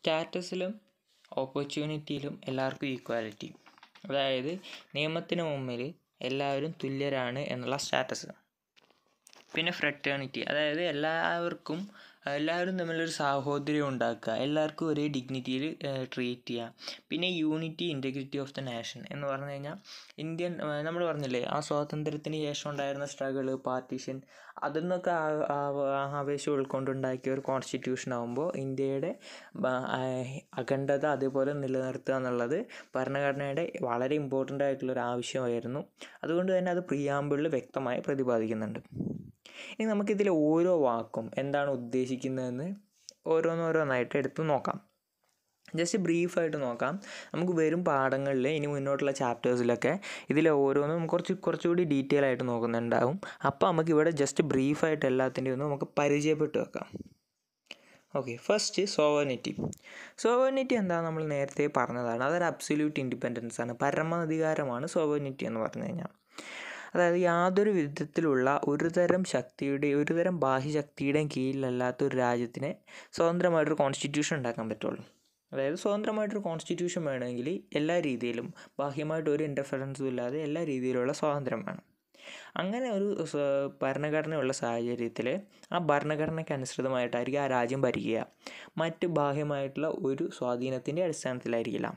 സ്റ്റാറ്റസിലും ഓപ്പർച്യൂണിറ്റിയിലും എല്ലാവർക്കും ഈക്വാലിറ്റി അതായത് നിയമത്തിന് മുമ്പിൽ എല്ലാവരും തുല്യരാണ് എന്നുള്ള സ്റ്റാറ്റസ് പിന്നെ ഫ്രറ്റേണിറ്റി അതായത് എല്ലാവർക്കും എല്ലാവരും തമ്മിലൊരു സാഹോദര്യം ഉണ്ടാക്കുക എല്ലാവർക്കും ഒരേ ഡിഗ്നിറ്റിയിൽ ട്രീറ്റ് ചെയ്യുക പിന്നെ unity integrity of the nation എന്ന് പറഞ്ഞു കഴിഞ്ഞാൽ ഇന്ത്യൻ നമ്മൾ പറഞ്ഞില്ലേ ആ സ്വാതന്ത്ര്യത്തിന് ശേഷം ഉണ്ടായിരുന്ന സ്ട്രഗിൾ പാർട്ടീഷൻ അതിൽ നിന്നൊക്കെ ആ- ആ- ആവേശം ഉൾക്കൊണ്ടുണ്ടാക്കിയ ഒരു കോൺസ്റ്റിറ്റ്യൂഷൻ ആകുമ്പോൾ ഇന്ത്യയുടെ ബ- ആ- അഖണ്ഡത അതേപോലെ നിലനിർത്തുക എന്നുള്ളത് ഭരണഘടനയുടെ വളരെ ഇമ്പോർട്ടൻ്റ് ആയിട്ടുള്ള ഒരു ആവശ്യമായിരുന്നു അതുകൊണ്ട് തന്നെ അത് പ്രിയാമ്പിളിൽ വ്യക്തമായി പ്രതിപാദിക്കുന്നുണ്ട് ഇനി നമുക്കിതിലെ ഓരോ വാക്കും എന്താണ് ഉദ്ദേശിക്കുന്നതെന്ന് ഓരോന്നോരോന്നായിട്ട് എടുത്ത് നോക്കാം ജസ്റ്റ് ബ്രീഫായിട്ട് നോക്കാം നമുക്ക് വരും പാഠങ്ങളിൽ ഇനി മുന്നോട്ടുള്ള ചാപ്റ്റേഴ്സിലൊക്കെ ഇതിലെ ഓരോന്നും നമുക്ക് കുറച്ച് കുറച്ചുകൂടി ഡീറ്റെയിൽ ആയിട്ട് നോക്കുന്നുണ്ടാവും അപ്പോൾ നമുക്ക് ഇവിടെ ജസ്റ്റ് ബ്രീഫായിട്ട് എല്ലാത്തിൻ്റെയും ഒന്ന് നമുക്ക് പരിചയപ്പെട്ട് വെക്കാം ഓക്കെ ഫസ്റ്റ് സോവർണിറ്റി സോവർണിറ്റി എന്താ നമ്മൾ നേരത്തെ പറഞ്ഞതാണ് അതൊരു അബ്സല്യൂട്ട് ഇൻഡിപെൻഡൻസ് ആണ് പരമാധികാരമാണ് സോവർണിറ്റി എന്ന് പറഞ്ഞു കഴിഞ്ഞാൽ അതായത് യാതൊരു വിധത്തിലുള്ള ഒരു തരം ശക്തിയുടെ ഒരു തരം ബാഹ്യശക്തിയുടെയും കീഴിലല്ലാത്ത ഒരു രാജ്യത്തിന് സ്വതന്ത്രമായിട്ടൊരു കോൺസ്റ്റിറ്റ്യൂഷൻ ഉണ്ടാക്കാൻ പറ്റുള്ളൂ അതായത് സ്വതന്ത്രമായിട്ടൊരു കോൺസ്റ്റിറ്റ്യൂഷൻ വേണമെങ്കിൽ എല്ലാ രീതിയിലും ബാഹ്യമായിട്ട് ഒരു ഇൻ്റർഫറൻസും ഇല്ലാതെ എല്ലാ രീതിയിലുള്ള സ്വാതന്ത്ര്യം വേണം അങ്ങനെ ഒരു സ- ഭരണഘടനയുള്ള സാഹചര്യത്തിൽ ആ ഭരണഘടനയ്ക്ക് അനുസൃതമായിട്ടായിരിക്കും ആ രാജ്യം ഭരിക്കുക മറ്റ് ബാഹ്യമായിട്ടുള്ള ഒരു സ്വാധീനത്തിൻ്റെ അടിസ്ഥാനത്തിലായിരിക്കില്ല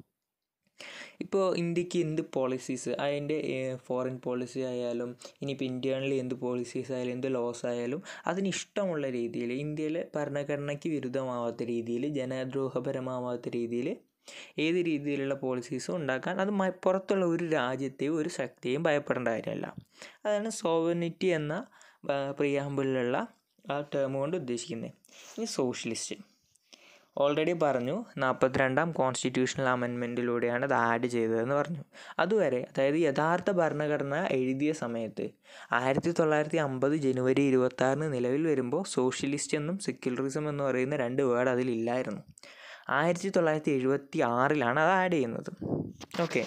ഇപ്പോൾ ഇന്ത്യക്ക് എന്ത് പോളിസീസ് അതിൻ്റെ ഫോറിൻ പോളിസി ആയാലും ഇനിയിപ്പോൾ ഇന്റേണലി എന്ത് പോളിസീസ് ആയാലും എന്ത് ലോസ് ആയാലും അതിന് ഇഷ്ടമുള്ള രീതിയിൽ ഇന്ത്യയിലെ ഭരണഘടനയ്ക്ക് വിരുദ്ധമാവാത്ത രീതിയിൽ ജനദ്രോഹപരമാവാത്ത രീതിയിൽ ഏത് രീതിയിലുള്ള പോളിസീസും ഉണ്ടാക്കാൻ അത് മ- പുറത്തുള്ള ഒരു രാജ്യത്തെയും ഒരു ശക്തിയെയും ഭയപ്പെടേണ്ട കാര്യമല്ല അതാണ് സോവനിറ്റി എന്ന പ്രിയാമ്പിളിലുള്ള ആ ടേം കൊണ്ട് ഉദ്ദേശിക്കുന്നത് ഇനി സോഷ്യലിസ്റ്റ് ഓൾറെഡി പറഞ്ഞു നാൽപ്പത്തിരണ്ടാം കോൺസ്റ്റിറ്റ്യൂഷണൽ അമെൻമെൻറ്റിലൂടെയാണ് അത് ആഡ് ചെയ്തതെന്ന് പറഞ്ഞു അതുവരെ അതായത് യഥാർത്ഥ ഭരണഘടന എഴുതിയ സമയത്ത് ആയിരത്തി തൊള്ളായിരത്തി അമ്പത് ജനുവരി ഇരുപത്താറിന് നിലവിൽ വരുമ്പോൾ സോഷ്യലിസ്റ്റ് എന്നും സെക്യുലറിസം എന്ന് പറയുന്ന രണ്ട് വേർഡ് അതിലില്ലായിരുന്നു ആയിരത്തി തൊള്ളായിരത്തി എഴുപത്തി ആറിലാണ് അത് ആഡ് ചെയ്യുന്നത് ഓക്കെ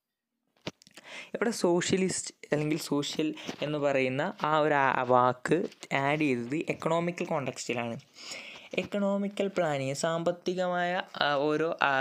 ഇവിടെ സോഷ്യലിസ്റ്റ് അല്ലെങ്കിൽ സോഷ്യൽ എന്ന് പറയുന്ന ആ ഒരു ആ- വാക്ക് ആഡ് ചെയ്തത് എക്കണോമിക്കൽ കോണ്ടക്സ്റ്റിലാണ് എക്കണോമിക്കൽ പ്ലാനിങ് സാമ്പത്തികമായ ആ, ഓരോ ആ,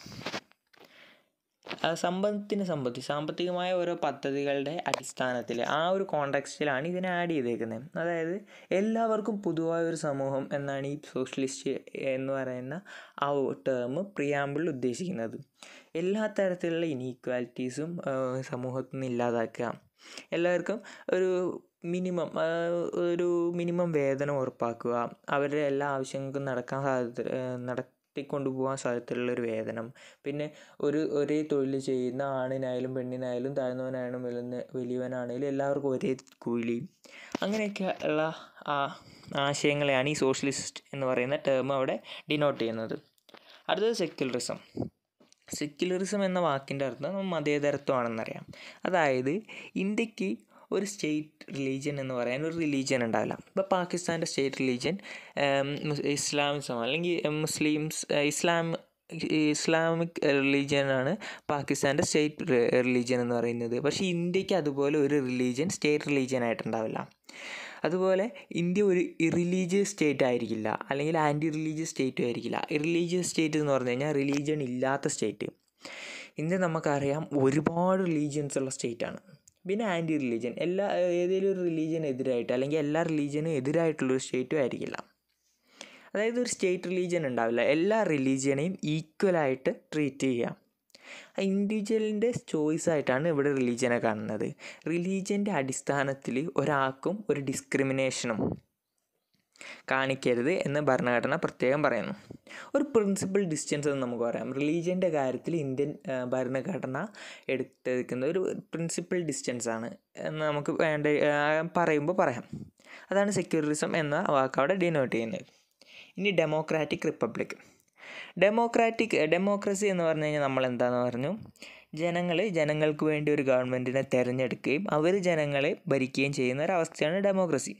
ആ, സമ്പത്തിനെ സംബന്ധിച്ച് സാമ്പത്തികമായ ഓരോ പദ്ധതികളുടെ അടിസ്ഥാനത്തിൽ ആ ഒരു കോണ്ടക്സ്റ്റിലാണ് ഇതിനെ ആഡ് ചെയ്തേക്കുന്നത് അതായത് എല്ലാവർക്കും പൊതുവായ ഒരു സമൂഹം എന്നാണ് ഈ സോഷ്യലിസ്റ്റ് എന്ന് പറയുന്ന ആ ടേം പ്രിയാമ്പിൾ ഉദ്ദേശിക്കുന്നത് എല്ലാ തരത്തിലുള്ള ഇനീക്വാലിറ്റീസും സമൂഹത്തിൽ നിന്ന് ഇല്ലാതാക്കുക എല്ലാവർക്കും ഒരു മിനിമം ഒരു മിനിമം വേതനം ഉറപ്പാക്കുക അവരുടെ എല്ലാ ആവശ്യങ്ങൾക്കും നടക്കാൻ സാധ്യത നടത്തിക്കൊണ്ടുപോകാൻ സാധ്യതയുള്ള ഒരു വേതനം പിന്നെ ഒരു ഒരേ തൊഴിൽ ചെയ്യുന്ന ആണിനായാലും പെണ്ണിനായാലും താഴ്ന്നവനായാലും വലുന്ന വലിയവനാണെങ്കിലും എല്ലാവർക്കും ഒരേ കൂലി അങ്ങനെയൊക്കെ ഉള്ള ആ ആശയങ്ങളെയാണ് ഈ സോഷ്യലിസ്റ്റ് എന്ന് പറയുന്ന ടേം അവിടെ ഡിനോട്ട് ചെയ്യുന്നത് അടുത്തത് സെക്യുലറിസം സെക്യുലറിസം എന്ന വാക്കിൻ്റെ അർത്ഥം മതേതരത്വമാണെന്നറിയാം അതായത് ഇന്ത്യക്ക് ഒരു സ്റ്റേറ്റ് റിലീജിയൻ എന്ന് പറയാൻ ഒരു റിലീജിയൻ ഉണ്ടാവില്ല ഇപ്പോൾ പാകിസ്ഥാൻ്റെ സ്റ്റേറ്റ് റിലീജിയൻ ഇസ്ലാമിസം അല്ലെങ്കിൽ മുസ്ലിംസ് ഇസ്ലാം ഇസ്ലാമിക് റിലീജിയനാണ് പാകിസ്ഥാൻ്റെ സ്റ്റേറ്റ് റിലീജിയൻ എന്ന് പറയുന്നത് പക്ഷേ ഇന്ത്യക്ക് അതുപോലെ ഒരു റിലീജിയൻ സ്റ്റേറ്റ് റിലീജിയൻ ആയിട്ടുണ്ടാവില്ല അതുപോലെ ഇന്ത്യ ഒരു ഇറിലീജിയസ് സ്റ്റേറ്റ് ആയിരിക്കില്ല അല്ലെങ്കിൽ ആൻറ്റി റിലീജിയസ് സ്റ്റേറ്റും ആയിരിക്കില്ല ഇറിലീജിയസ് സ്റ്റേറ്റ് എന്ന് പറഞ്ഞു കഴിഞ്ഞാൽ റിലീജിയൻ ഇല്ലാത്ത സ്റ്റേറ്റ് ഇന്ത്യ നമുക്കറിയാം ഒരുപാട് റിലീജിയൻസ് ഉള്ള സ്റ്റേറ്റാണ് പിന്നെ ആൻറ്റി റിലീജിയൻ എല്ലാ ഏതെങ്കിലും ഒരു റിലീജിയൻ എതിരായിട്ട് അല്ലെങ്കിൽ എല്ലാ റിലീജിയനും എതിരായിട്ടുള്ളൊരു സ്റ്റേറ്റും ആയിരിക്കില്ല അതായത് ഒരു സ്റ്റേറ്റ് റിലീജിയൻ ഉണ്ടാവില്ല എല്ലാ റിലീജിയനെയും ഈക്വലായിട്ട് ട്രീറ്റ് ചെയ്യുക ഇൻഡിവിജ്വലിൻ്റെ ചോയ്സ് ആയിട്ടാണ് ഇവിടെ റിലീജിയനെ കാണുന്നത് റിലീജിയൻ്റെ അടിസ്ഥാനത്തിൽ ഒരാൾക്കും ഒരു ഡിസ്ക്രിമിനേഷനും കാണിക്കരുത് എന്ന് ഭരണഘടന പ്രത്യേകം പറയുന്നു ഒരു പ്രിൻസിപ്പൽ ഡിസ്റ്റൻസ് എന്ന് നമുക്ക് പറയാം റിലീജിയൻ്റെ കാര്യത്തിൽ ഇന്ത്യൻ ആ, ഭരണഘടന എടുത്തിരിക്കുന്ന ഒരു പ്രിൻസിപ്പൽ ഡിസ്റ്റൻസ് ആണ് എന്ന് നമുക്ക് വേണ്ട ആ, പറയുമ്പോൾ പറയാം അതാണ് സെക്യുലറിസം എന്ന വാക്ക് അവിടെ ഡിനോട്ട് ചെയ്യുന്നത് ഇനി ഡെമോക്രാറ്റിക് റിപ്പബ്ലിക് ഡെമോക്രാറ്റിക് ഡെമോക്രസി എന്ന് പറഞ്ഞു കഴിഞ്ഞാൽ നമ്മൾ എന്താണെന്ന് പറഞ്ഞു ജനങ്ങൾ ജനങ്ങൾക്ക് വേണ്ടി ഒരു ഗവൺമെൻറ്റിനെ തിരഞ്ഞെടുക്കുകയും അവർ ജനങ്ങളെ ഭരിക്കുകയും ചെയ്യുന്ന ഒരു അവസ്ഥയാണ് ഡെമോക്രസി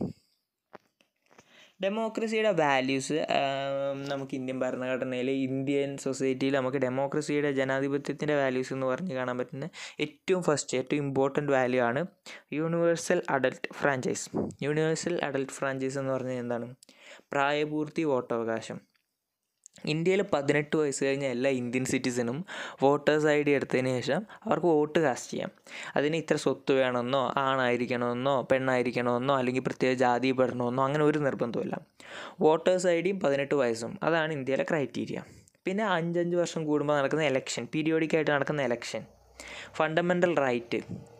ഡെമോക്രസിയുടെ വാല്യൂസ് നമുക്ക് ഇന്ത്യൻ ഭരണഘടനയിൽ ഇന്ത്യൻ സൊസൈറ്റിയിൽ നമുക്ക് ഡെമോക്രസിയുടെ ജനാധിപത്യത്തിൻ്റെ വാല്യൂസ് എന്ന് പറഞ്ഞ് കാണാൻ പറ്റുന്ന ഏറ്റവും ഫസ്റ്റ് ഏറ്റവും ഇമ്പോർട്ടൻറ്റ് വാല്യൂ ആണ് universal adult franchise universal adult franchise എന്ന് പറഞ്ഞാൽ എന്താണ് പ്രായപൂർത്തി വോട്ടവകാശം ഇന്ത്യയിൽ പതിനെട്ട് വയസ്സ് കഴിഞ്ഞ എല്ലാ ഇന്ത്യൻ സിറ്റിസനും വോട്ടേഴ്സ് ഐ ഡി എടുത്തതിന് ശേഷം അവർക്ക് വോട്ട് കാസ്റ്റ് ചെയ്യാം അതിന് ഇത്ര സ്വത്ത് വേണമെന്നോ ആണായിരിക്കണമെന്നോ പെണ്ണായിരിക്കണമെന്നോ അല്ലെങ്കിൽ പ്രത്യേക ജാതി പെടണമെന്നോ അങ്ങനെ ഒരു നിർബന്ധമില്ല വോട്ടേഴ്സ് ഐ ഡിയും പതിനെട്ട് വയസ്സും അതാണ് ഇന്ത്യയിലെ ക്രൈറ്റീരിയ പിന്നെ അഞ്ചഞ്ച് വർഷം കൂടുമ്പോൾ നടക്കുന്ന എലക്ഷൻ പീരിയോഡിക്കായിട്ട് നടക്കുന്ന എലക്ഷൻ ഫണ്ടമെൻ്റൽ റൈറ്റ്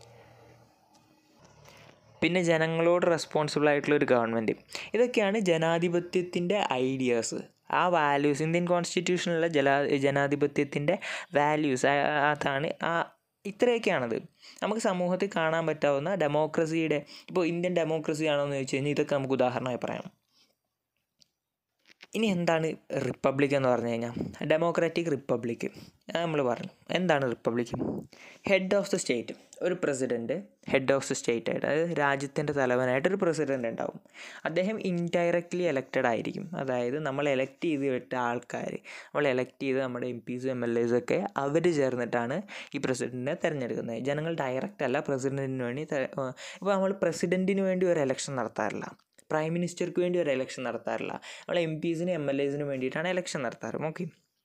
പിന്നെ ജനങ്ങളോട് റെസ്പോൺസിബിൾ ആയിട്ടുള്ള ഒരു ഗവൺമെൻറ് ഇതൊക്കെയാണ് ജനാധിപത്യത്തിൻ്റെ ഐഡിയാസ് ആ വാല്യൂസ് ഇന്ത്യൻ കോൺസ്റ്റിറ്റ്യൂഷനിലുള്ള ജലാ ജനാധിപത്യത്തിൻ്റെ വാല്യൂസ് അതാണ് ആ ഇത്രയൊക്കെയാണത് നമുക്ക് സമൂഹത്തിൽ കാണാൻ പറ്റാവുന്ന ഡെമോക്രസിയുടെ ഇപ്പോൾ ഇന്ത്യൻ ഡെമോക്രസി ആണോ എന്ന് ചോദിച്ചു കഴിഞ്ഞാൽ ഇതൊക്കെ നമുക്ക് ഉദാഹരണമായി പറയാം ഇനി എന്താണ് റിപ്പബ്ലിക് എന്ന് പറഞ്ഞു കഴിഞ്ഞാൽ ഡെമോക്രാറ്റിക് റിപ്പബ്ലിക് നമ്മൾ പറഞ്ഞു എന്താണ് republic head of the state ഒരു president head of the state ആയിട്ട് അതായത് രാജ്യത്തിൻ്റെ തലവനായിട്ട് ഒരു പ്രസിഡൻ്റ് ഉണ്ടാവും അദ്ദേഹം ഇൻഡയറക്റ്റ്ലി എലക്റ്റഡ് ആയിരിക്കും അതായത് നമ്മൾ എലക്ട് ചെയ്ത് വിട്ട ആൾക്കാർ നമ്മൾ എലക്ട് ചെയ്ത് നമ്മുടെ എം പീസും എം എൽ എസും ഒക്കെ അവർ ചേർന്നിട്ടാണ് ഈ പ്രസിഡൻറ്റിനെ തിരഞ്ഞെടുക്കുന്നത് ജനങ്ങൾ ഡയറക്റ്റ് അല്ല പ്രസിഡൻറ്റിന് വേണ്ടി ഇപ്പോൾ നമ്മൾ പ്രസിഡൻറ്റിന് വേണ്ടി ഒരു എലക്ഷൻ നടത്താറില്ല പ്രൈം മിനിസ്റ്റർക്ക് വേണ്ടി ഒരു എലക്ഷൻ നടത്താറില്ല നമ്മൾ എം പീസിനും എം എൽ എസിനും വേണ്ടിയിട്ടാണ് എലക്ഷൻ നടത്താറ് ഓക്കെ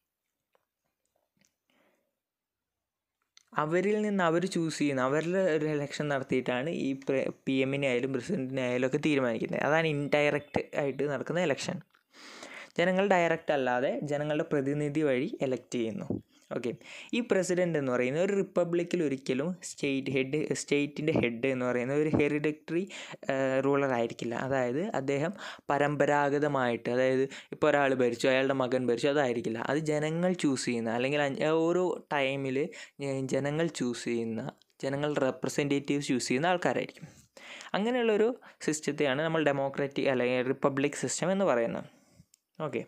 അവരിൽ നിന്ന് അവർ ചൂസ് ചെയ്യുന്ന അവരുടെ ഒരു എലക്ഷൻ നടത്തിയിട്ടാണ് ഈ പി എമ്മിനെ ആയാലും പ്രസിഡൻറ്റിനെ ആയാലും ഒക്കെ തീരുമാനിക്കുന്നത് അതാണ് ഇൻഡയറക്റ്റ് ആയിട്ട് നടക്കുന്ന എലക്ഷൻ ജനങ്ങൾ ഡയറക്റ്റ് അല്ലാതെ ജനങ്ങളുടെ പ്രതിനിധി വഴി എലക്ട് ചെയ്യുന്നു ഓക്കെ ഈ പ്രസിഡൻ്റ് എന്ന് പറയുന്നത് ഒരു റിപ്പബ്ലിക്കിൽ ഒരിക്കലും സ്റ്റേറ്റ് ഹെഡ് സ്റ്റേറ്റിൻ്റെ ഹെഡ് എന്ന് പറയുന്നത് ഒരു ഹെറിഡക്ടറി റൂളർ ആയിരിക്കില്ല അതായത് അദ്ദേഹം പരമ്പരാഗതമായിട്ട് അതായത് ഇപ്പോൾ ഒരാൾ ഭരിച്ചു അയാളുടെ മകൻ ഭരിച്ചു അതായിരിക്കില്ല അത് ജനങ്ങൾ ചൂസ് ചെയ്യുന്ന അല്ലെങ്കിൽ ഓരോ ടൈമിൽ ജനങ്ങൾ ചൂസ് ചെയ്യുന്ന ജനങ്ങളുടെ റെപ്രസെൻറ്റേറ്റീവ്സ് ചൂസ് ചെയ്യുന്ന ആൾക്കാരായിരിക്കും അങ്ങനെയുള്ളൊരു സിസ്റ്റത്തെയാണ് നമ്മൾ ഡെമോക്രാറ്റിക് അല്ലെങ്കിൽ റിപ്പബ്ലിക് സിസ്റ്റം എന്ന് പറയുന്നത് ഓക്കെ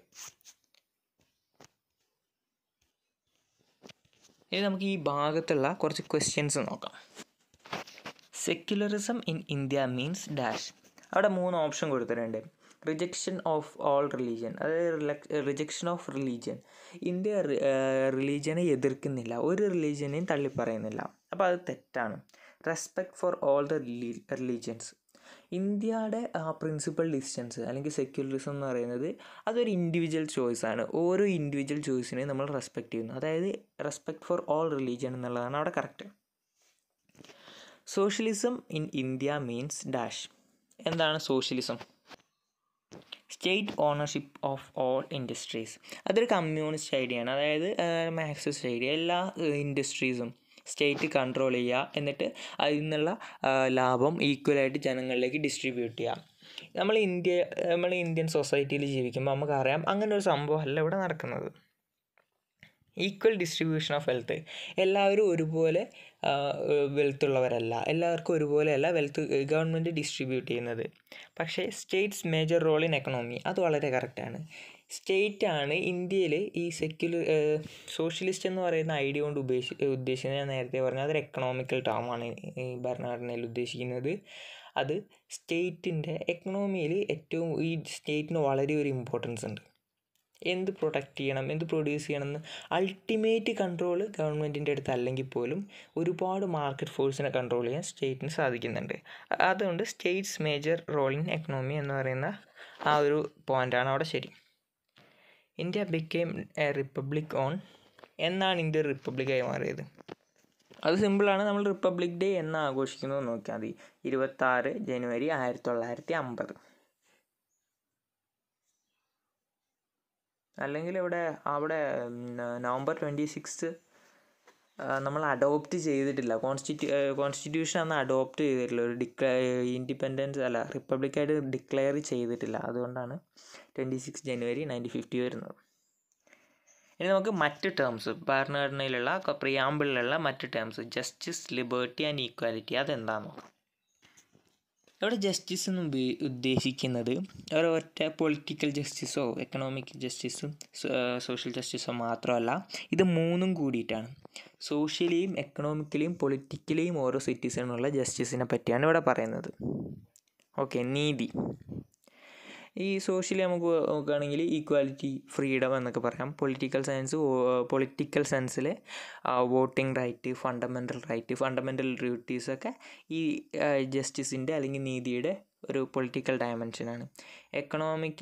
ഇനി നമുക്ക് ഈ ഭാഗത്തുള്ള കുറച്ച് ക്വസ്റ്റ്യൻസ് നോക്കാം secularism in India means dash അവിടെ മൂന്ന് ഓപ്ഷൻ കൊടുത്തിട്ടുണ്ട് റിജക്ഷൻ ഓഫ് ഓൾ റിലീജിയൻ അതായത് റിജക്ഷൻ ഓഫ് റിലീജിയൻ ഇന്ത്യ റിലീജിയനെ എതിർക്കുന്നില്ല ഒരു റിലീജിയനെയും തള്ളിപ്പറയുന്നില്ല അപ്പോൾ അത് തെറ്റാണ് respect for all the religions ഇന്ത്യയുടെ ആ പ്രിൻസിപ്പൽ ഡിസ്റ്റൻസ് അല്ലെങ്കിൽ സെക്യുലറിസം എന്ന് പറയുന്നത് അതൊരു ഇൻഡിവിജ്വൽ ചോയ്സ് ആണ് ഓരോ ഇൻഡിവിജ്വൽ ചോയ്സിനെ നമ്മൾ റെസ്പെക്റ്റ് ചെയ്യുന്നു അതായത് റെസ്പെക്ട് ഫോർ ഓൾ റിലീജിയൻ എന്നുള്ളതാണ് അവിടെ correct socialism in India means dash എന്താണ് socialism state ownership of all industries അതൊരു കമ്മ്യൂണിസ്റ്റ് ഐഡിയ ആണ് അതായത് മാർക്സിസ്റ്റ് ഐഡിയ എല്ലാ ഇൻഡസ്ട്രീസും സ്റ്റേറ്റ് കൺട്രോൾ ചെയ്യുക എന്നിട്ട് അതിൽ നിന്നുള്ള ലാഭം ഈക്വലായിട്ട് ജനങ്ങളിലേക്ക് ഡിസ്ട്രിബ്യൂട്ട് ചെയ്യുക നമ്മൾ ഇന്ത്യ നമ്മൾ ഇന്ത്യൻ സൊസൈറ്റിയിൽ ജീവിക്കുമ്പോൾ നമുക്കറിയാം അങ്ങനെ ഒരു സംഭവം അല്ല ഇവിടെ നടക്കുന്നത് ഈക്വൽ ഡിസ്ട്രിബ്യൂഷൻ ഓഫ് വെൽത്ത് എല്ലാവരും ഒരുപോലെ വെൽത്ത് ഉള്ളവരല്ല എല്ലാവർക്കും ഒരുപോലെയല്ല വെൽത്ത് ഗവൺമെൻറ് ഡിസ്ട്രിബ്യൂട്ട് ചെയ്യുന്നത് പക്ഷേ state's major role in economy അത് വളരെ കറക്റ്റാണ് സ്റ്റേറ്റ് ആണ് ഇന്ത്യയിൽ ഈ സെക്യുലർ സോഷ്യലിസ്റ്റ് എന്ന് പറയുന്ന ഐഡിയ കൊണ്ട് ഉപേക്ഷി ഉദ്ദേശിക്കുന്നത് ഞാൻ നേരത്തെ പറഞ്ഞ അതൊരു എക്കണോമിക്കൽ ടേമാണ് ഈ ഭരണഘടനയിൽ ഉദ്ദേശിക്കുന്നത് അത് സ്റ്റേറ്റിൻ്റെ എക്കണോമിയിൽ ഏറ്റവും ഈ സ്റ്റേറ്റിന് വളരെ ഒരു ഇമ്പോർട്ടൻസ് ഉണ്ട് എന്ത് പ്രൊട്ടക്റ്റ് ചെയ്യണം എന്ത് പ്രൊഡ്യൂസ് ചെയ്യണം എന്ന് അൾട്ടിമേറ്റ് കൺട്രോൾ ഗവൺമെൻറ്റിൻ്റെ അടുത്ത് അല്ലെങ്കിൽ പോലും ഒരുപാട് മാർക്കറ്റ് ഫോഴ്സിനെ കൺട്രോൾ ചെയ്യാൻ സ്റ്റേറ്റിന് സാധിക്കുന്നുണ്ട് അതുകൊണ്ട് state's major role in economy എന്ന് പറയുന്ന ആ ഒരു പോയിൻ്റാണ് അവിടെ ശരി India became a republic on എന്നാണ് ഇന്ത്യ റിപ്പബ്ലിക്കായി മാറിയത് അത് സിമ്പിളാണ് നമ്മൾ റിപ്പബ്ലിക് ഡേ എന്ന് ആഘോഷിക്കുന്നത് നോക്കിയാൽ മതി ഇരുപത്താറ് ജനുവരി ആയിരത്തി തൊള്ളായിരത്തി അമ്പത് അല്ലെങ്കിൽ ഇവിടെ അവിടെ നവംബർ ട്വൻറ്റി സിക്സ് നമ്മൾ അഡോപ്റ്റ് ചെയ്തിട്ടില്ല കോൺസ്റ്റിറ്റ്യൂ കോൺസ്റ്റിറ്റ്യൂഷൻ അന്ന് അഡോപ്റ്റ് ചെയ്തിട്ടില്ല ഒരു ഡിക്ലേ ഇൻഡിപെൻഡൻസ് അല്ല റിപ്പബ്ലിക്കായിട്ട് ഡിക്ലെയർ ചെയ്തിട്ടില്ല അതുകൊണ്ടാണ് twenty six January nineteen fifty വരുന്നത് ഇനി നമുക്ക് മറ്റ് ടേംസ് ഭരണഘടനയിലുള്ള പ്രിയാമ്പിളിലുള്ള മറ്റ് terms justice liberty and equality അതെന്താണെന്ന് നോക്കാം ഇവിടെ ജസ്റ്റിസ് എന്ന് ഉദ്ദേശിക്കുന്നത് ഒരൊറ്റ പൊളിറ്റിക്കൽ ജസ്റ്റിസോ എക്കണോമിക് ജസ്റ്റിസും സോഷ്യൽ ജസ്റ്റിസോ മാത്രമല്ല ഇത് മൂന്നും കൂടിയിട്ടാണ് സോഷ്യലിയും എക്കണോമിക്കലിയും പൊളിറ്റിക്കലിയും ഓരോ സിറ്റിസണിനുള്ള ജസ്റ്റിസിനെ പറ്റിയാണ് ഇവിടെ പറയുന്നത് ഓക്കെ നീതി ഈ സോഷ്യലി നമുക്ക് നോക്കുകയാണെങ്കിൽ ഈക്വാലിറ്റി ഫ്രീഡം എന്നൊക്കെ പറയാം പൊളിറ്റിക്കൽ സയൻസ് പൊളിറ്റിക്കൽ സെൻസിൽ voting right fundamental right fundamental ഡ്യൂട്ടീസൊക്കെ ഈ ജസ്റ്റിസിൻ്റെ അല്ലെങ്കിൽ നീതിയുടെ ഒരു പൊളിറ്റിക്കൽ ഡയമെൻഷനാണ് എക്കണോമിക്കിൽ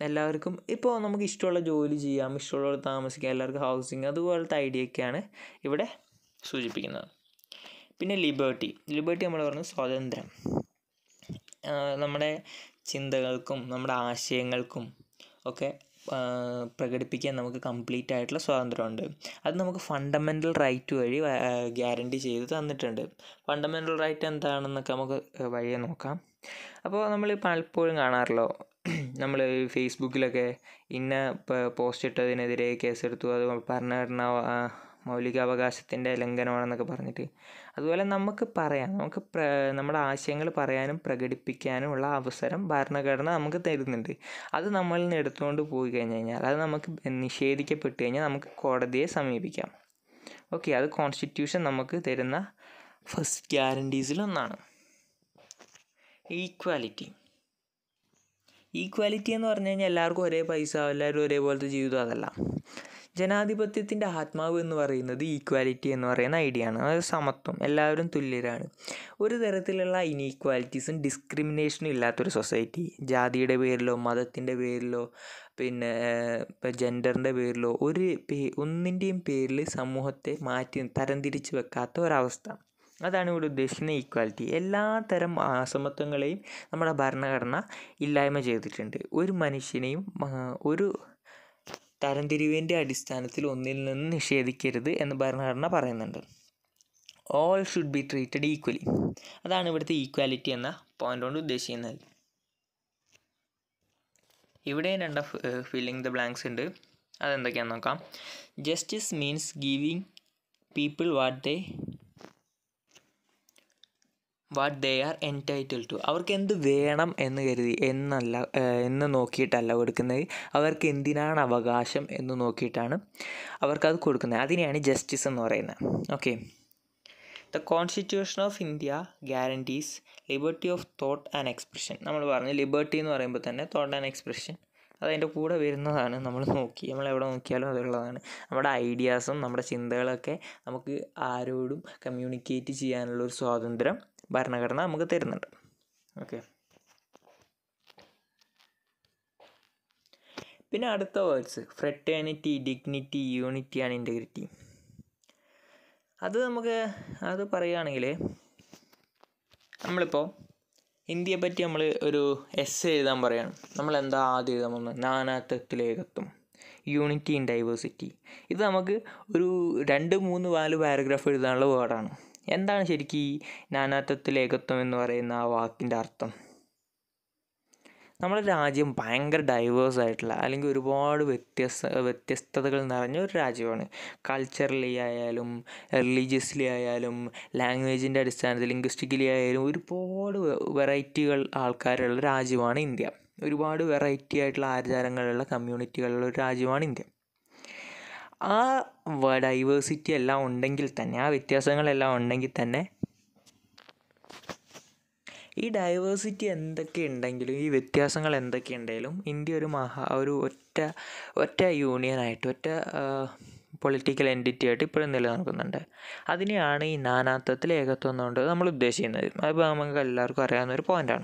എല്ലാവർക്കും ഇപ്പോൾ നമുക്ക് ഇഷ്ടമുള്ള ജോലി ചെയ്യാം ഇഷ്ടമുള്ള താമസിക്കാം എല്ലാവർക്കും ഹൗസിങ് അതുപോലത്തെ ഐഡിയ ഒക്കെയാണ് ഇവിടെ സൂചിപ്പിക്കുന്നത് പിന്നെ ലിബേർട്ടി ലിബേർട്ടി നമ്മൾ പറഞ്ഞു സ്വാതന്ത്ര്യം ആ, നമ്മുടെ ചിന്തകൾക്കും നമ്മുടെ ആശയങ്ങൾക്കും ഒക്കെ ആ, പ്രകടിപ്പിക്കാൻ നമുക്ക് കംപ്ലീറ്റ് ആയിട്ടുള്ള സ്വാതന്ത്ര്യമുണ്ട് അത് നമുക്ക് ഫണ്ടമെൻ്റൽ റൈറ്റ് വഴി ഗ്യാരണ്ടി ചെയ്ത് തന്നിട്ടുണ്ട് ഫണ്ടമെൻ്റൽ റൈറ്റ് എന്താണെന്നൊക്കെ നമുക്ക് വഴിയെ നോക്കാം അപ്പോൾ നമ്മൾ പലപ്പോഴും കാണാറല്ലോ നമ്മൾ ഫേസ്ബുക്കിലൊക്കെ ഇന്ന പോസ്റ്റ് ഇട്ടതിനെതിരെ കേസെടുത്തു അത് ഭരണഘടന ആ, മൗലികാവകാശത്തിൻ്റെ ലംഘനമാണെന്നൊക്കെ പറഞ്ഞിട്ട് അതുപോലെ നമുക്ക് പറയാം നമുക്ക് പ്ര നമ്മുടെ ആശയങ്ങൾ പറയാനും പ്രകടിപ്പിക്കാനുമുള്ള അവസരം ഭരണഘടന നമുക്ക് തരുന്നുണ്ട് അത് നമ്മളിൽ നിന്ന് എടുത്തുകൊണ്ട് പോയി കഴിഞ്ഞ് കഴിഞ്ഞാൽ അത് നമുക്ക് നിഷേധിക്കപ്പെട്ട് കഴിഞ്ഞാൽ നമുക്ക് കോടതിയെ സമീപിക്കാം ഓക്കെ അത് കോൺസ്റ്റിറ്റ്യൂഷൻ നമുക്ക് തരുന്ന ഫസ്റ്റ് ഗ്യാരണ്ടീസിൽ ഒന്നാണ് ഈക്വാലിറ്റി ഈക്വാലിറ്റി എന്ന് പറഞ്ഞു കഴിഞ്ഞാൽ എല്ലാവർക്കും ഒരേ പൈസ എല്ലാവരും ഒരേപോലത്തെ ജീവിതം അതല്ല ജനാധിപത്യത്തിൻ്റെ ആത്മാവ് എന്ന് പറയുന്നത് ഈക്വാലിറ്റി എന്ന് പറയുന്ന ഐഡിയ ആണ് അതായത് സമത്വം എല്ലാവരും തുല്യരാണ് ഒരു തരത്തിലുള്ള ഇനീക്വാലിറ്റീസും ഡിസ്ക്രിമിനേഷനും ഇല്ലാത്തൊരു സൊസൈറ്റി ജാതിയുടെ പേരിലോ മതത്തിൻ്റെ പേരിലോ പിന്നെ ഇപ്പോൾ ജെൻഡറിൻ്റെ പേരിലോ ഒരു പേ ഒന്നിൻ്റെയും പേരിൽ സമൂഹത്തെ മാറ്റി തരംതിരിച്ച് വെക്കാത്ത ഒരവസ്ഥ അതാണ് ഇവിടെ ഉദ്ദേശിക്കുന്ന ഈക്വാലിറ്റി എല്ലാ തരം അസമത്വങ്ങളെയും നമ്മുടെ ഭരണഘടന ഇല്ലായ്മ ചെയ്തിട്ടുണ്ട് ഒരു മനുഷ്യനെയും ആ, ഒരു തരംതിരിവിൻ്റെ അടിസ്ഥാനത്തിൽ ഒന്നിൽ നിന്ന് നിഷേധിക്കരുത് എന്ന് ഭരണഘടന പറയുന്നുണ്ട് all should be treated equally അതാണ് ഇവിടുത്തെ ഈക്വാലിറ്റി എന്ന പോയിന്റ് കൊണ്ട് ഉദ്ദേശിക്കുന്നത് ഇവിടെയും രണ്ട് ഫില്ലിംഗ് ദ ബ്ലാങ്ക്സ് ഉണ്ട് അതെന്തൊക്കെയാണെന്ന് നോക്കാം justice means giving people what they what they are entitle to അവർക്ക് എന്ത് വേണം എന്ന് കരുതി എന്നല്ല ഏഹ്, എന്ന് നോക്കിയിട്ടല്ല കൊടുക്കുന്നത് അവർക്ക് എന്തിനാണ് അവകാശം എന്ന് നോക്കിയിട്ടാണ് അവർക്കത് കൊടുക്കുന്നത് അതിനെയാണ് ജസ്റ്റിസ് എന്ന് പറയുന്നത് okay the constitution of India guarantees liberty of thought and expression നമ്മൾ പറഞ്ഞു ലിബർട്ടി എന്ന് പറയുമ്പോൾ തന്നെ തോട്ട് ആൻഡ് എക്സ്പ്രഷൻ അതതിൻ്റെ കൂടെ വരുന്നതാണ് നമ്മൾ നോക്കി നമ്മൾ എവിടെ നോക്കിയാലും അതുള്ളതാണ് നമ്മുടെ ഐഡിയാസും നമ്മുടെ ചിന്തകളൊക്കെ നമുക്ക് ആരോടും കമ്മ്യൂണിക്കേറ്റ് ചെയ്യാനുള്ള ഒരു സ്വാതന്ത്ര്യം ഭരണഘടന നമുക്ക് തരുന്നുണ്ട് ഓക്കെ പിന്നെ അടുത്ത words fraternity dignity unity and integrity അത് നമുക്ക് അത് പറയുകയാണെങ്കിൽ നമ്മളിപ്പോൾ ഇന്ത്യയെ പറ്റി നമ്മൾ ഒരു എസ് എഴുതാൻ പറയണം നമ്മൾ എന്താ ആദ്യം എഴുതാൻ പോകുന്നത് നാനാത്വത്തിലേകത്വം യൂണിറ്റി ഇൻ ഡൈവേഴ്സിറ്റി ഇത് നമുക്ക് ഒരു രണ്ട് മൂന്ന് നാല് പാരഗ്രാഫ് എഴുതാനുള്ള വേർഡാണ് എന്താണ് ശരിക്കും ഈ നാനാത്വത്തിലേകത്വം എന്ന് പറയുന്ന ആ വാക്കിൻ്റെ അർത്ഥം നമ്മുടെ രാജ്യം ഭയങ്കര ഡൈവേഴ്സ് ആയിട്ടുള്ള അല്ലെങ്കിൽ ഒരുപാട് വ്യത്യസ്ത വ്യത്യസ്തതകൾ നിറഞ്ഞ ഒരു രാജ്യമാണ് കൾച്ചറലി ആയാലും റിലീജിയസ്ലി ആയാലും ലാംഗ്വേജിൻ്റെ അടിസ്ഥാനത്തിൽ ലിംഗ്വിസ്റ്റിക്കലി ആയാലും ഒരുപാട് വെറൈറ്റികൾ ആൾക്കാരുള്ള രാജ്യമാണ് ഇന്ത്യ ഒരുപാട് വെറൈറ്റി ആയിട്ടുള്ള ആചാരങ്ങളുള്ള കമ്മ്യൂണിറ്റികളുള്ള ഒരു രാജ്യമാണ് ഇന്ത്യ ആ ഡൈവേഴ്സിറ്റി എല്ലാം ഉണ്ടെങ്കിൽ തന്നെ ആ വ്യത്യാസങ്ങളെല്ലാം ഉണ്ടെങ്കിൽ തന്നെ ഈ ഡൈവേഴ്സിറ്റി എന്തൊക്കെ ഉണ്ടെങ്കിലും ഈ വ്യത്യാസങ്ങൾ എന്തൊക്കെ ഉണ്ടെങ്കിലും ഇന്ത്യ ഒരു മഹാ ഒരു ഒറ്റ ഒറ്റ യൂണിയനായിട്ട് ഒറ്റ പൊളിറ്റിക്കൽ എൻറ്റിറ്റി ആയിട്ട് ഇപ്പോഴും നിലനിൽക്കുന്നുണ്ട് അതിനെയാണ് ഈ നാനാത്വത്തിൽ ഏകത്വം എന്നുകൊണ്ട് നമ്മൾ ഉദ്ദേശിക്കുന്നത് അതിപ്പോൾ നമുക്ക് എല്ലാവർക്കും അറിയാവുന്ന ഒരു പോയിൻ്റാണ്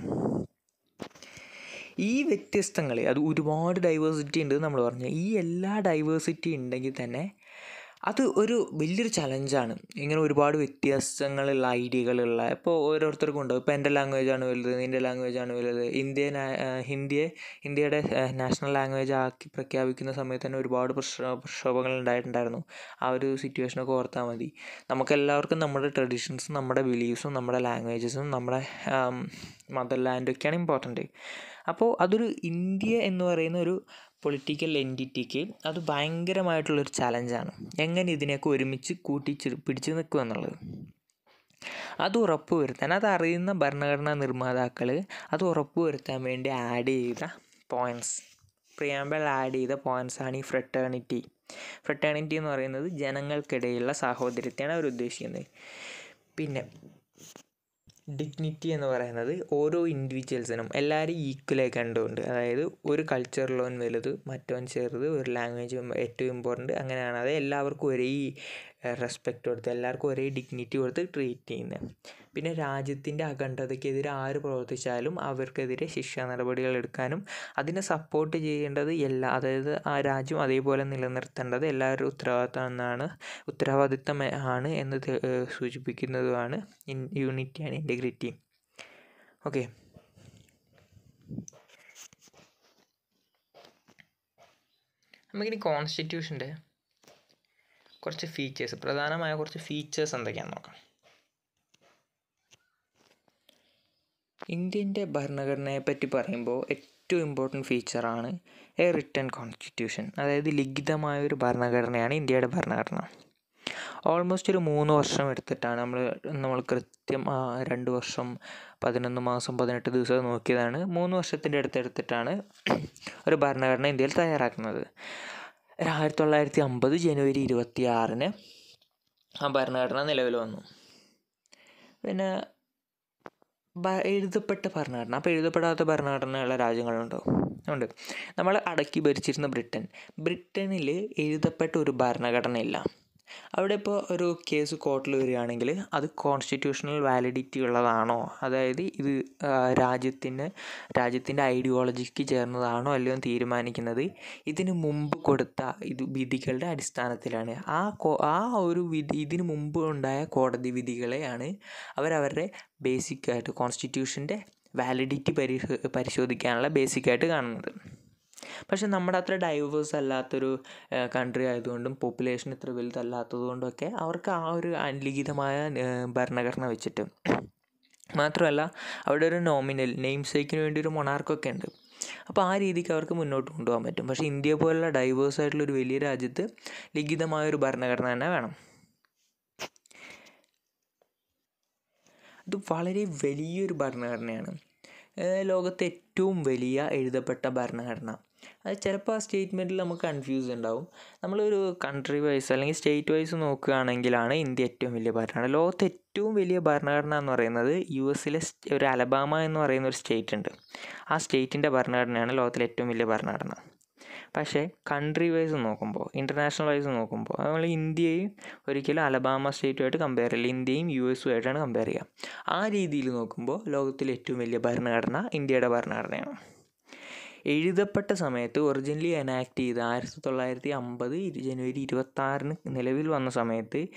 ഈ വ്യത്യസ്തങ്ങൾ അത് ഒരുപാട് ഡൈവേഴ്സിറ്റി ഉണ്ട് നമ്മൾ പറഞ്ഞു ഈ എല്ലാ ഡൈവേഴ്സിറ്റി ഉണ്ടെങ്കിൽ തന്നെ അത് ഒരു വലിയൊരു ചലഞ്ചാണ് ഇങ്ങനെ ഒരുപാട് വ്യത്യാസങ്ങളുള്ള ഐഡിയകളുള്ള ഇപ്പോൾ ഓരോരുത്തർക്കും ഉണ്ടാവും ഇപ്പോൾ എൻ്റെ ലാംഗ്വേജാണ് വലുത് നിൻ്റെ ലാംഗ്വേജാണ് വലുത് ഇന്ത്യൻ ഹിന്ദിയെ ഇന്ത്യയുടെ നാഷണൽ ലാംഗ്വേജ് ആക്കി പ്രഖ്യാപിക്കുന്ന സമയത്ത് തന്നെ ഒരുപാട് പ്രശ്ന പ്രക്ഷോഭങ്ങൾ ഉണ്ടായിട്ടുണ്ടായിരുന്നു ആ ഒരു സിറ്റുവേഷനൊക്കെ ഓർത്താൽ മതി നമുക്കെല്ലാവർക്കും നമ്മുടെ ട്രഡീഷൻസും നമ്മുടെ ബിലീഫ്സും നമ്മുടെ ലാംഗ്വേജസും നമ്മുടെ മദർ ലാൻഡൊക്കെയാണ് ഇമ്പോർട്ടൻറ്റ് അപ്പോൾ അതൊരു ഇന്ത്യ എന്ന് പറയുന്ന ഒരു പൊളിറ്റിക്കൽ എൻറ്റിറ്റിക്ക് അത് ഭയങ്കരമായിട്ടുള്ളൊരു ചലഞ്ചാണ് എങ്ങനെ ഇതിനെയൊക്കെ ഒരുമിച്ച് കൂട്ടി പിടിച്ച് നിൽക്കുക എന്നുള്ളത് അത് ഉറപ്പുവരുത്താൻ അത് അറിയുന്ന ഭരണഘടനാ നിർമ്മാതാക്കൾ അത് ഉറപ്പുവരുത്താൻ വേണ്ടി ആഡ് ചെയ്ത പോയിൻറ്റ്സ് പ്രിയാമ്പിൾ ആഡ് ചെയ്ത പോയിൻറ്റ്സാണ് ഈ ഫ്രെറ്റേണിറ്റി ഫ്രെറ്റേണിറ്റി എന്ന് പറയുന്നത് ജനങ്ങൾക്കിടയിലുള്ള സാഹോദര്യത്തെയാണ് അവർ ഉദ്ദേശിക്കുന്നത് പിന്നെ ഡിഗ്നിറ്റി എന്ന് പറയുന്നത് ഓരോ ഇൻഡിവിജ്വൽസിനും എല്ലാവരും ഈക്വലായി കണ്ടുകൊണ്ട് അതായത് ഒരു കൾച്ചറിലോൻ വലുത് മറ്റവൻ ചെറുത് ഒരു ലാംഗ്വേജ് ഏറ്റവും ഇമ്പോർട്ടൻറ്റ് അങ്ങനെയാണ് അത് എല്ലാവർക്കും ഒരേ റെസ്പെക്റ്റ് കൊടുത്ത് എല്ലാവർക്കും ഒരേ ഡിഗ്നിറ്റി കൊടുത്ത് ട്രീറ്റ് ചെയ്യുന്നത് പിന്നെ രാജ്യത്തിൻ്റെ അഖണ്ഡതയ്ക്കെതിരെ ആര് പ്രവർത്തിച്ചാലും അവർക്കെതിരെ ശിക്ഷാ നടപടികൾ എടുക്കാനും അതിനെ സപ്പോർട്ട് ചെയ്യേണ്ടത് എല്ലാ അതായത് ആ രാജ്യം അതേപോലെ നിലനിർത്തേണ്ടത് എല്ലാവരും ഉത്തരവാദിത്തമെന്നാണ് ഉത്തരവാദിത്തം ആണ് എന്ന് തെ- ഏഹ് സൂചിപ്പിക്കുന്നതുമാണ് in unity and integrity okay നമുക്കിനി കോൺസ്റ്റിറ്റ്യൂഷൻ്റെ കുറച്ച് ഫീച്ചേഴ്സ് പ്രധാനമായ കുറച്ച് ഫീച്ചേഴ്സ് എന്തൊക്കെയാണെന്ന് നോക്കാം ഇന്ത്യൻ്റെ ഭരണഘടനയെ പറ്റി പറയുമ്പോൾ ഏറ്റവും ഇമ്പോർട്ടൻറ്റ് ഫീച്ചറാണ് എ റിട്ടേൺ കോൺസ്റ്റിറ്റ്യൂഷൻ അതായത് ലിഖിതമായ ഒരു ഭരണഘടനയാണ് ഇന്ത്യയുടെ ഭരണഘടന ഓൾമോസ്റ്റ് ഒരു മൂന്ന് വർഷം എടുത്തിട്ടാണ് നമ്മൾ നമ്മൾ കൃത്യം ആ, രണ്ട് വർഷം പതിനൊന്ന് മാസം പതിനെട്ട് ദിവസം നോക്കിയതാണ് മൂന്ന് വർഷത്തിൻ്റെ അടുത്ത് എടുത്തിട്ടാണ് ഒരു ഭരണഘടന ഇന്ത്യയിൽ തയ്യാറാക്കുന്നത് ആയിരത്തി തൊള്ളായിരത്തി അമ്പത് ജനുവരി ഇരുപത്തി ആറിന് ആ ഭരണഘടന നിലവിൽ വന്നു പിന്നെ ഭ- എഴുതപ്പെട്ട ഭരണഘടന അപ്പോൾ എഴുതപ്പെടാത്ത ഭരണഘടനയുള്ള രാജ്യങ്ങളുണ്ടോ ഉണ്ട് നമ്മൾ അടക്കി ഭരിച്ചിരുന്ന ബ്രിട്ടൻ ബ്രിട്ടനിൽ എഴുതപ്പെട്ട ഒരു ഭരണഘടനയില്ല അവിടെ ഇപ്പോൾ ഒരു കേസ് കോർട്ടിൽ വരികയാണെങ്കിൽ അത് കോൺസ്റ്റിറ്റ്യൂഷണൽ വാലിഡിറ്റി ഉള്ളതാണോ അതായത് ഇത് ആ, രാജ്യത്തിന് രാജ്യത്തിൻ്റെ ഐഡിയോളജിക്ക് ചേർന്നതാണോ അല്ലയോ എന്ന് തീരുമാനിക്കുന്നത് ഇതിന് മുമ്പ് കൊടുത്ത ഇത് വിധികളുടെ അടിസ്ഥാനത്തിലാണ് ആ കോ ആ ഒരു വിധി ഇതിന് മുമ്പ് ഉണ്ടായ കോടതി വിധികളെയാണ് അവരവരുടെ ബേസിക്കായിട്ട് കോൺസ്റ്റിറ്റ്യൂഷൻ്റെ വാലിഡിറ്റി പരിശോ പരിശോധിക്കാനുള്ള ബേസിക്കായിട്ട് കാണുന്നത് പക്ഷെ നമ്മുടെ അത്ര ഡൈവേഴ്സ് അല്ലാത്തൊരു കൺട്രി ആയതുകൊണ്ടും പോപ്പുലേഷൻ ഇത്ര വലുതല്ലാത്തത് കൊണ്ടൊക്കെ അവർക്ക് ആ ഒരു അലിഖിതമായ ഏഹ്, ഭരണഘടന വെച്ചിട്ട് മാത്രമല്ല അവിടെ ഒരു നോമിനൽ നെയിം സേക്കിന് വേണ്ടി ഒരു മൊണാർക്കൊക്കെ ഉണ്ട് അപ്പോൾ ആ രീതിക്ക് അവർക്ക് മുന്നോട്ട് കൊണ്ടുപോകാൻ പറ്റും പക്ഷേ ഇന്ത്യ പോലുള്ള ഡൈവേഴ്സ് ആയിട്ടുള്ള ഒരു വലിയ രാജ്യത്ത് ലിഖിതമായ ഒരു ഭരണഘടന തന്നെ വേണം ഇത് വളരെ വലിയൊരു ഭരണഘടനയാണ് ഏഹ് ലോകത്തെ ഏറ്റവും വലിയ എഴുതപ്പെട്ട ഭരണഘടന അത് ചിലപ്പോൾ ആ സ്റ്റേറ്റ്മെൻറ്റിൽ നമുക്ക് കൺഫ്യൂസ് ഉണ്ടാവും നമ്മളൊരു കൺട്രി വൈസ് അല്ലെങ്കിൽ സ്റ്റേറ്റ് വൈസ് നോക്കുകയാണെങ്കിലാണ് ഇന്ത്യ ഏറ്റവും വലിയ ഭരണഘടന ലോകത്തെ ഏറ്റവും വലിയ ഭരണഘടന എന്ന് പറയുന്നത് യു എസിലെ ഒരു അലബാമ എന്ന് പറയുന്ന ഒരു സ്റ്റേറ്റ് ഉണ്ട് ആ സ്റ്റേറ്റിൻ്റെ ഭരണഘടനയാണ് ലോകത്തിലെ ഏറ്റവും വലിയ ഭരണഘടന പക്ഷേ കൺട്രി വൈസ് നോക്കുമ്പോൾ ഇൻ്റർനാഷണൽ വൈസ് നോക്കുമ്പോൾ നമ്മൾ ഇന്ത്യയും ഒരിക്കലും അലബാമ സ്റ്റേറ്റുമായിട്ട് കമ്പയർ ചെയ്യില്ല ഇന്ത്യയും യു എസും ആയിട്ടാണ് കമ്പയർ ചെയ്യുക ആ രീതിയിൽ നോക്കുമ്പോൾ ലോകത്തിലെ ഏറ്റവും വലിയ ഭരണഘടന ഇന്ത്യയുടെ ഭരണഘടനയാണ് എഴുതപ്പെട്ട സമയത്ത് ഒറിജിനലി എനാക്ട് ചെയ്ത ആയിരത്തി തൊള്ളായിരത്തി അമ്പത് ജനുവരി ഇരുപത്തി ആറിന് നിലവിൽ വന്ന സമയത്ത്